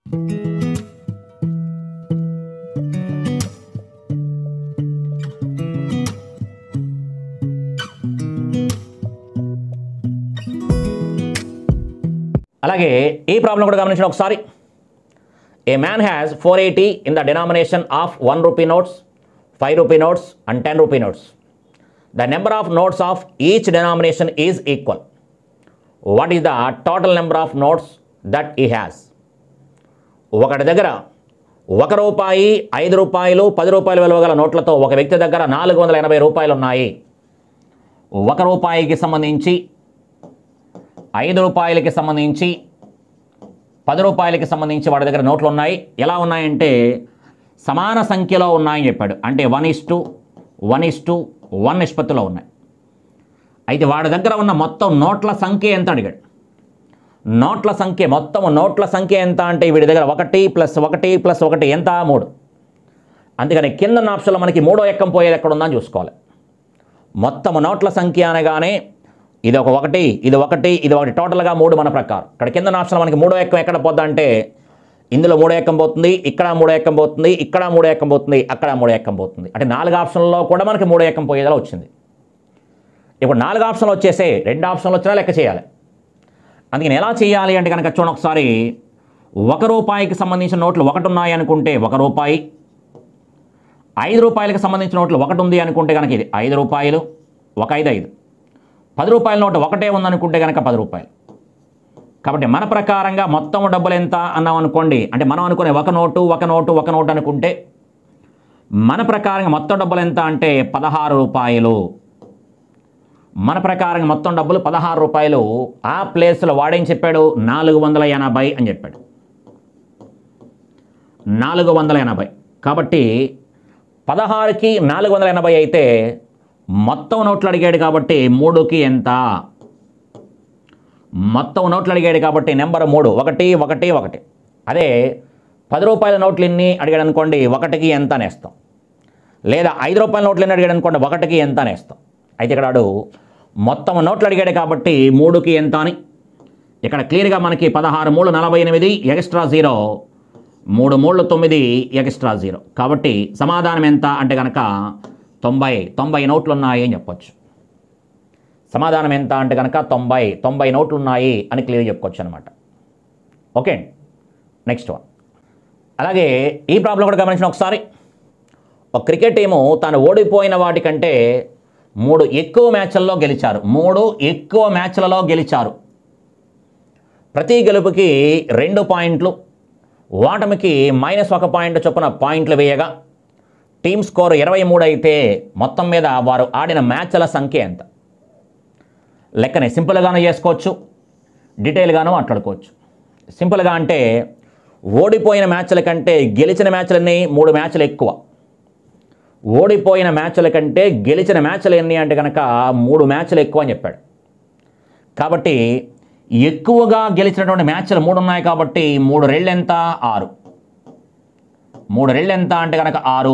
అలాగే ఈ ప్రాబ్లం కూడా గమనించండి ఒకసారి a man has four eighty in the denomination of one rupee notes five rupee notes and ten rupee notes the number of notes of each denomination is equal what is the total number of notes that he has ఒకటి దగ్గర ఒక రూపాయి ఐదు రూపాయలు పది రూపాయలు విలువ గల నోట్లతో ఒక వ్యక్తి దగ్గర నాలుగు వందల ఎనభై రూపాయలు ఉన్నాయి ఒక రూపాయికి సంబంధించి ఐదు రూపాయలకి సంబంధించి పది రూపాయలకి సంబంధించి వాడి దగ్గర నోట్లు ఉన్నాయి ఎలా ఉన్నాయంటే సమాన సంఖ్యలో ఉన్నాయని చెప్పాడు అంటే one is to one is to one నిష్పత్తిలో ఉన్నాయి అయితే వాడి దగ్గర ఉన్న మొత్తం నోట్ల సంఖ్య ఎంత అడిగాడు నోట్ల సంఖ్య మొత్తం నోట్ల సంఖ్య ఎంత అంటే వీడి దగ్గర ఒకటి ప్లస్ ఒకటి ప్లస్ ఒకటి ఎంత మూడు అందుకని కింద ఆప్షన్లో మనకి మూడో ఎక్కం పోయేది ఎక్కడ ఉందని చూసుకోవాలి మొత్తం నోట్ల సంఖ్య అనగానే ఇది ఒక ఒకటి ఇది ఒకటి ఇది ఒకటి టోటల్గా మూడు మన ప్రకారం ఇక్కడ కింద ఆప్షన్ మనకి మూడో ఎక్కం ఎక్కడ పోద్దంటే ఇందులో మూడో ఎక్కం పోతుంది ఇక్కడ మూడో ఎక్కం పోతుంది ఇక్కడ మూడో ఎక్కం పోతుంది అక్కడ మూడో ఎక్కం పోతుంది అంటే నాలుగు ఆప్షన్లో కూడా మనకి మూడో ఎక్కం పోయేలా వచ్చింది ఇప్పుడు నాలుగు ఆప్షన్లు వచ్చేసే రెండు ఆప్షన్లు వచ్చినా లెక్క చేయాలి అందుకని ఎలా చేయాలి అంటే కనుక చూడండి ఒకసారి ఒక రూపాయికి సంబంధించిన నోట్లు ఒకటి ఉన్నాయి అనుకుంటే ఒక రూపాయి ఐదు రూపాయలకు సంబంధించిన నోట్లు ఒకటి ఉంది అనుకుంటే కనుక ఇది ఐదు రూపాయలు ఒక ఐదు ఐదు పది రూపాయల నోటు ఒకటే ఉందనుకుంటే కనుక పది రూపాయలు కాబట్టి మన ప్రకారంగా మొత్తం డబ్బులు ఎంత అన్నాం అనుకోండి అంటే మనం అనుకునే ఒక నోటు ఒక నోటు ఒక నోటు అనుకుంటే మన ప్రకారంగా మొత్తం డబ్బులు ఎంత అంటే పదహారు రూపాయలు మన ప్రకారంగా మొత్తం డబ్బులు పదహారు రూపాయలు ఆ ప్లేస్లో వాడేం చెప్పాడు నాలుగు వందల ఎనభై అని చెప్పాడు నాలుగు వందల ఎనభై కాబట్టి పదహారుకి నాలుగు వందల ఎనభై అయితే మొత్తం నోట్లు అడిగాడు కాబట్టి మూడుకి ఎంత మొత్తం నోట్లు అడిగాడు కాబట్టి నెంబర్ మూడు ఒకటి ఒకటి ఒకటి అదే పది రూపాయల నోట్లు ఎన్ని అడిగాడు అనుకోండి ఒకటికి ఎంత అనేస్తాం లేదా ఐదు రూపాయల నోట్లు ఎన్ని అడిగాడు అనుకోండి ఒకటికి ఎంత అనేస్తాం అయితే ఇక్కడ వాడు మొత్తం నోట్లు అడిగాడు కాబట్టి మూడుకి ఎంత అని ఇక్కడ క్లియర్గా మనకి పదహారు మూడు నలభై ఎనిమిది ఎక్స్ట్రా జీరో మూడు మూడు తొమ్మిది ఎక్స్ట్రా జీరో కాబట్టి సమాధానం ఎంత అంటే కనుక తొంభై తొంభై నోట్లు ఉన్నాయి అని చెప్పొచ్చు సమాధానం ఎంత అంటే కనుక తొంభై తొంభై నోట్లు ఉన్నాయి అని క్లియర్ చెప్పుకోవచ్చు అనమాట ఓకే నెక్స్ట్ వన్ అలాగే ఈ ప్రాబ్లం కూడా గమనించిన ఒకసారి ఒక క్రికెట్ టీము తాను ఓడిపోయిన వాటికంటే మూడు ఎక్కువ మ్యాచ్ల్లో గెలిచారు మూడు ఎక్కువ మ్యాచ్లలో గెలిచారు ప్రతి గెలుపుకి రెండు పాయింట్లు ఓటమికి మైనస్ ఒక పాయింట్ చొప్పున పాయింట్లు వేయగా టీమ్ స్కోర్ ఇరవై మూడు అయితే మొత్తం మీద వారు ఆడిన మ్యాచ్ల సంఖ్య ఎంత లెక్కని సింపుల్గాను చేసుకోవచ్చు డీటెయిల్గాను మాట్లాడుకోవచ్చు సింపుల్గా అంటే ఓడిపోయిన మ్యాచ్ల కంటే గెలిచిన మ్యాచ్లన్నీ మూడు మ్యాచ్లు ఎక్కువ ఓడిపోయిన మ్యాచ్ల కంటే గెలిచిన మ్యాచ్లు ఎన్ని అంటే కనుక మూడు మ్యాచ్లు ఎక్కువ అని చెప్పాడు కాబట్టి ఎక్కువగా గెలిచినటువంటి మ్యాచ్లు మూడు ఉన్నాయి కాబట్టి మూడు రెళ్ళు ఎంత ఆరు మూడు రెళ్ళు ఎంత అంటే కనుక ఆరు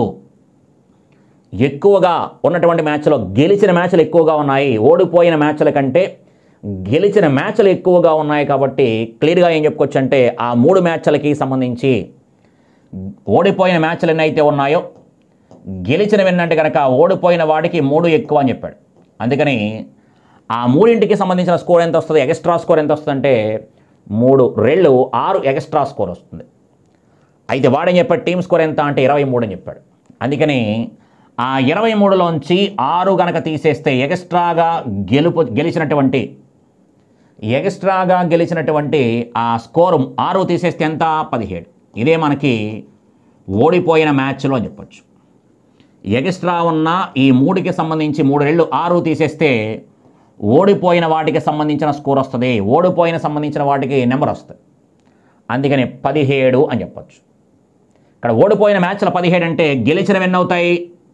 ఎక్కువగా ఉన్నటువంటి మ్యాచ్లో గెలిచిన మ్యాచ్లు ఎక్కువగా ఉన్నాయి ఓడిపోయిన మ్యాచ్ల కంటే గెలిచిన మ్యాచ్లు ఎక్కువగా ఉన్నాయి కాబట్టి క్లియర్గా ఏం చెప్పుకోవచ్చు అంటే ఆ మూడు మ్యాచ్లకి సంబంధించి ఓడిపోయిన మ్యాచ్లు ఎన్ని అయితే ఉన్నాయో గెలిచినవి ఏంటంటే కనుక ఓడిపోయిన వాడికి మూడు ఎక్కువ అని చెప్పాడు అందుకని ఆ మూడింటికి సంబంధించిన స్కోర్ ఎంత వస్తుంది ఎక్స్ట్రా స్కోర్ ఎంత వస్తుంది అంటే మూడు రెళ్ళు ఆరు ఎక్స్ట్రా స్కోర్ వస్తుంది అయితే వాడని చెప్పాడు టీమ్ స్కోర్ ఎంత అంటే ఇరవై మూడు అని చెప్పాడు అందుకని ఆ ఇరవై మూడులోంచి ఆరు గనక తీసేస్తే ఎక్స్ట్రాగా గెలుపు గెలిచినటువంటి ఎక్స్ట్రాగా గెలిచినటువంటి ఆ స్కోరు ఆరు తీసేస్తే ఎంత పదిహేడు ఇదే మనకి ఓడిపోయిన మ్యాచ్లో అని చెప్పొచ్చు ఎక్స్ట్రా ఉన్న ఈ మూడుకి సంబంధించి మూడు రెళ్ళు ఆరు తీసేస్తే ఓడిపోయిన వాటికి సంబంధించిన స్కోర్ వస్తుంది ఓడిపోయిన సంబంధించిన వాటికి నెంబర్ వస్తుంది అందుకని పదిహేడు అని చెప్పొచ్చు ఇక్కడ ఓడిపోయిన మ్యాచ్ల పదిహేడు అంటే గెలిచినవి ఎన్ని అవుతాయి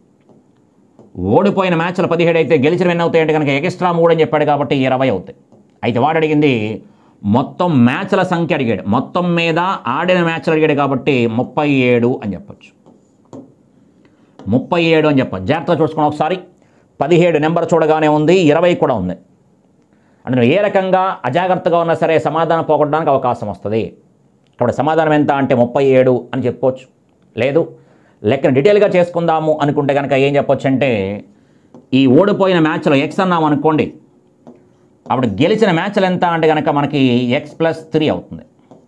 ఓడిపోయిన మ్యాచ్ల పదిహేడు అయితే గెలిచినవి ఎన్ని అవుతాయి అంటే కనుక ఎక్స్ట్రా మూడు అని చెప్పాడు కాబట్టి ఇరవై అవుతాయి అయితే వాడు అడిగింది మొత్తం మ్యాచ్ల సంఖ్య అడిగాడు మొత్తం మీద ఆడిన మ్యాచ్లు అడిగాడు కాబట్టి ముప్పై ఏడు అని చెప్పొచ్చు ముప్పై ఏడు అని చెప్పొచ్చు జాగ్రత్తగా చూసుకుని ఒకసారి పదిహేడు నెంబర్ చూడగానే ఉంది ఇరవై కూడా ఉంది అంటే నువ్వు ఏ రకంగా అజాగ్రత్తగా ఉన్నా సరే సమాధానం పోగొట్టడానికి అవకాశం వస్తుంది ఇక్కడ అప్పుడు సమాధానం ఎంత అంటే ముప్పై ఏడు అని చెప్పుకోవచ్చు లేదు లెక్కను డీటెయిల్గా చేసుకుందాము అనుకుంటే కనుక ఏం చెప్పొచ్చు అంటే ఈ ఓడిపోయిన మ్యాచ్లో ఎక్స్ అన్నాం అనుకోండి అప్పుడు గెలిచిన మ్యాచ్లు ఎంత అంటే కనుక మనకి ఎక్స్ ప్లస్ త్రీ అవుతుంది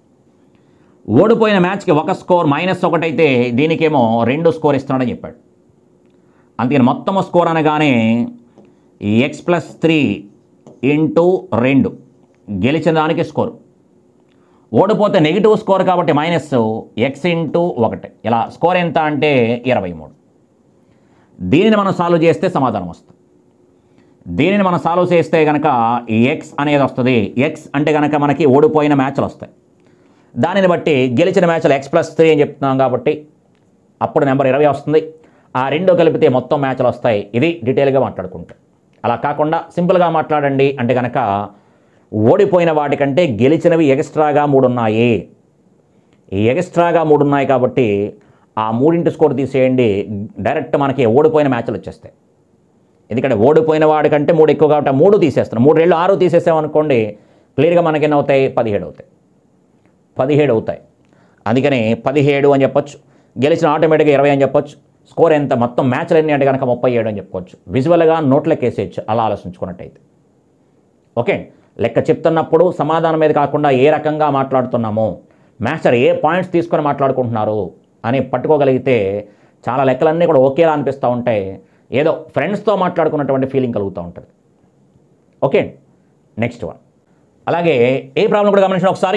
ఓడిపోయిన మ్యాచ్కి ఒక స్కోర్ మైనస్ ఒకటైతే దీనికేమో రెండు స్కోర్ ఇస్తున్నాడని చెప్పాడు అందుకని మొత్తము స్కోర్ అనగానే ఎక్స్ ప్లస్ త్రీ ఇంటూ రెండు గెలిచిన దానికి స్కోర్ ఓడిపోతే నెగిటివ్ స్కోర్ కాబట్టి మైనస్ ఎక్స్ ఇంటూ ఒకటి ఇలా స్కోర్ ఎంత అంటే ఇరవై మూడు దీనిని మనం సాల్వ్ చేస్తే సమాధానం వస్తుంది దీనిని మనం సాల్వ్ చేస్తే కనుక ఎక్స్ అనేది వస్తుంది ఎక్స్ అంటే కనుక మనకి ఓడిపోయిన మ్యాచ్లు వస్తాయి దానిని బట్టి గెలిచిన మ్యాచ్లు ఎక్స్ ప్లస్ త్రీ అని చెప్తున్నాం కాబట్టి అప్పుడు నెంబర్ ఇరవై వస్తుంది ఆ రెండు కలిపితే మొత్తం మ్యాచ్లు వస్తాయి ఇది డీటెయిల్గా మాట్లాడుకుంటాం అలా కాకుండా సింపుల్గా మాట్లాడండి అంటే కనుక ఓడిపోయిన వాటికంటే గెలిచినవి ఎక్స్ట్రాగా మూడు ఉన్నాయి ఈ ఎక్స్ట్రాగా మూడు ఉన్నాయి కాబట్టి ఆ మూడింటి స్కోర్ తీసేయండి డైరెక్ట్ మనకి ఓడిపోయిన మ్యాచ్లు వచ్చేస్తాయి ఎందుకంటే ఓడిపోయిన వాడికంటే మూడు ఎక్కువ కాబట్టి ఆ మూడు తీసేస్తాం మూడు రెండు ఆరు తీసేసామనుకోండి క్లియర్గా మనకి ఎన్ని అవుతాయి పదిహేడు అవుతాయి పదిహేడు అవుతాయి అందుకని పదిహేడు అని చెప్పొచ్చు గెలిచిన ఆటోమేటిక్గా ఇరవై అని చెప్పొచ్చు స్కోర్ ఎంత మొత్తం మ్యాచ్లు ఎన్ని అంటే కనుక ముప్పై ఏడు అని చెప్పుకోవచ్చు విజువల్గా నోట్లకి వేసేయచ్చు అలా ఆలోచించుకున్నట్టయితే ఓకే లెక్క చెప్తున్నప్పుడు సమాధానం మీద కాకుండా ఏ రకంగా మాట్లాడుతున్నామో మాస్టర్ ఏ పాయింట్స్ తీసుకొని మాట్లాడుకుంటున్నారు అని పట్టుకోగలిగితే చాలా లెక్కలన్నీ కూడా ఒకేలా అనిపిస్తూ ఉంటాయి ఏదో ఫ్రెండ్స్తో మాట్లాడుకున్నటువంటి ఫీలింగ్ కలుగుతూ ఉంటుంది ఓకే నెక్స్ట్ వన్ అలాగే ఏ ప్రాబ్లం కూడా గమనించిన ఒకసారి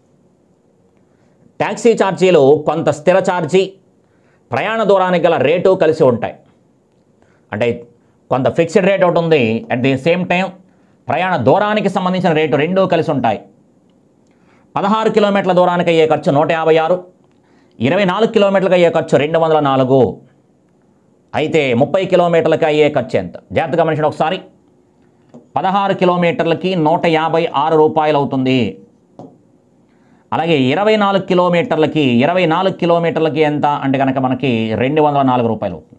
ట్యాక్సీ ఛార్జీలు కొంత స్థిర ఛార్జీ ప్రయాణ దూరానికి గల రేటు కలిసి ఉంటాయి అంటే కొంత ఫిక్స్డ్ రేట్ ఒకటి ఉంది అట్ ది సేమ్ టైం ప్రయాణ దూరానికి సంబంధించిన రేటు రెండూ కలిసి ఉంటాయి పదహారు కిలోమీటర్ల దూరానికి అయ్యే ఖర్చు నూట యాభై ఆరు ఇరవై నాలుగు కిలోమీటర్లకు అయ్యే ఖర్చు రెండు వందల నాలుగు అయితే ముప్పై కిలోమీటర్లకి అయ్యే ఖర్చు ఎంత జాగ్రత్తగా గమనించండి ఒకసారి పదహారు కిలోమీటర్లకి నూట యాభై ఆరు రూపాయలు అవుతుంది అలాగే ఇరవై నాలుగు కిలోమీటర్లకి ఇరవై నాలుగు కిలోమీటర్లకి ఎంత అంటే కనుక మనకి రెండు వందల నాలుగు రూపాయలు అవుతుంది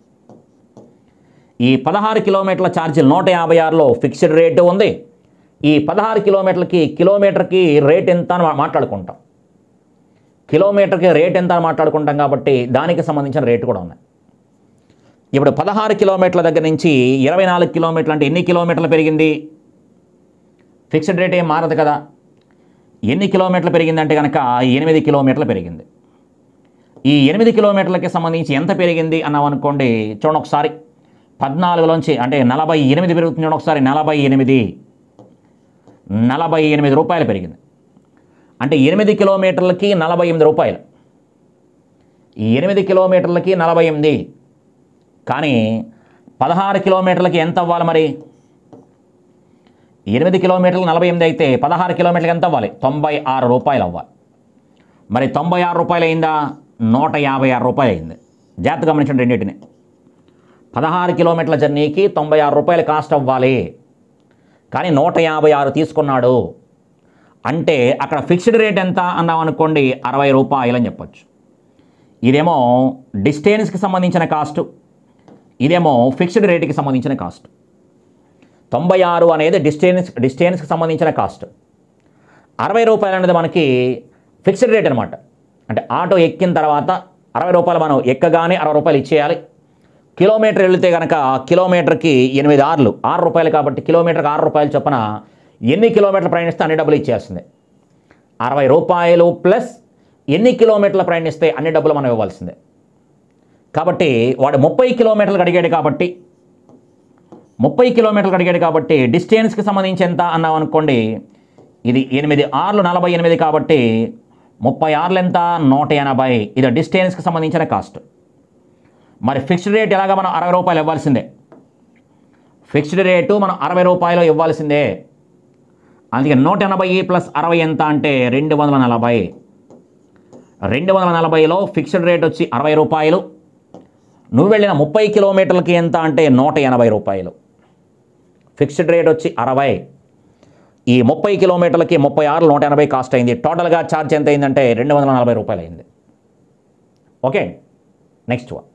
ఈ పదహారు కిలోమీటర్ల ఛార్జీలు నూట యాభై ఆరులో ఫిక్స్డ్ రేటు ఉంది ఈ పదహారు కిలోమీటర్లకి కిలోమీటర్కి రేట్ ఎంత అని మా- మాట్లాడుకుంటాం కిలోమీటర్కి రేట్ ఎంత అని మాట్లాడుకుంటాం కాబట్టి దానికి సంబంధించిన రేటు కూడా ఉన్నాయి ఇప్పుడు పదహారు కిలోమీటర్ల దగ్గర నుంచి ఇరవై నాలుగు కిలోమీటర్లు అంటే ఎన్ని కిలోమీటర్లు పెరిగింది ఫిక్స్డ్ రేట్ ఏం మారదు కదా ఎన్ని కిలోమీటర్లు పెరిగిందంటే కనుక ఎనిమిది కిలోమీటర్లు పెరిగింది ఈ ఎనిమిది కిలోమీటర్లకి సంబంధించి ఎంత పెరిగింది అన్నాం అనుకోండి చూడండి ఒకసారి పద్నాలుగులోంచి అంటే నలభై ఎనిమిది పెరుగుతుంది చూడండి ఒకసారి నలభై ఎనిమిది నలభై ఎనిమిది రూపాయలు పెరిగింది అంటే ఎనిమిది కిలోమీటర్లకి నలభై ఎనిమిది రూపాయలు ఈ ఎనిమిది కిలోమీటర్లకి నలభై ఎనిమిది కానీ పదహారు కిలోమీటర్లకి ఎంత అవ్వాలి మరి ఎనిమిది కిలోమీటర్లు నలభై ఎనిమిది అయితే పదహారు కిలోమీటర్లకి ఎంత అవ్వాలి తొంభై ఆరు రూపాయలు అవ్వాలి మరి తొంభై ఆరు రూపాయలు అయిందా నూట యాభై ఆరు రూపాయలు అయింది జాగ్రత్త గమనించండి రెండింటిని పదహారు కిలోమీటర్ల జర్నీకి తొంభై ఆరు రూపాయలు కాస్ట్ అవ్వాలి కానీ నూట యాభై ఆరు తీసుకున్నాడు అంటే అక్కడ ఫిక్స్డ్ రేట్ ఎంత అన్నాం అనుకోండి అరవై రూపాయలు అని చెప్పొచ్చు ఇదేమో డిస్టెన్స్కి సంబంధించిన కాస్ట్ ఇదేమో ఫిక్స్డ్ రేట్కి సంబంధించిన కాస్ట్ తొంభై ఆరు అనేది డిస్టెన్స్ డిస్టెన్స్కి సంబంధించిన కాస్ట్ అరవై రూపాయలు అనేది మనకి ఫిక్స్డ్ రేట్ అనమాట అంటే ఆటో ఎక్కిన తర్వాత అరవై రూపాయలు మనం ఎక్కగానే అరవై రూపాయలు ఇచ్చేయాలి కిలోమీటర్ వెళితే కనుక కిలోమీటర్కి ఎనిమిది ఆరులు ఆరు రూపాయలు కాబట్టి కిలోమీటర్కి ఆరు రూపాయలు చొప్పున ఎన్ని కిలోమీటర్లు ప్రయాణిస్తే అన్ని డబ్బులు ఇచ్చేస్తుంది అరవై రూపాయలు ప్లస్ ఎన్ని కిలోమీటర్లు ప్రయాణిస్తే అన్ని డబ్బులు మనం ఇవ్వాల్సిందే కాబట్టి వాడు ముప్పై కిలోమీటర్లు అడిగాడు కాబట్టి ముప్పై కిలోమీటర్లు అడిగాడు కాబట్టి డిస్టెన్స్కి సంబంధించి ఎంత అన్నాం అనుకోండి ఇది ఎనిమిది ఆర్లు నలభై ఎనిమిది కాబట్టి ముప్పై ఆర్లు ఎంత నూట ఎనభై ఇది డిస్టెన్స్కి సంబంధించిన కాస్ట్ మరి ఫిక్స్డ్ రేట్ ఎలాగ మనం అరవై రూపాయలు ఇవ్వాల్సిందే ఫిక్స్డ్ రేటు మనం అరవై రూపాయలు ఇవ్వాల్సిందే అందుకే నూట ఎనభై ప్లస్ అరవై ఎంత అంటే రెండు వందల నలభై రెండు వందల నలభైలో ఫిక్స్డ్ రేట్ వచ్చి అరవై రూపాయలు నువ్వు వెళ్ళిన ముప్పై కిలోమీటర్లకి ఎంత అంటే నూట ఎనభై రూపాయలు ఫిక్స్డ్ రేట్ వచ్చి అరవై ఈ ముప్పై కిలోమీటర్లకి ముప్పై ఆరు నూట ఎనభై కాస్ట్ అయింది టోటల్గా ఛార్జ్ ఎంత అయిందంటే రెండు వందల నలభై రూపాయలు అయింది ఓకే నెక్స్ట్ వన్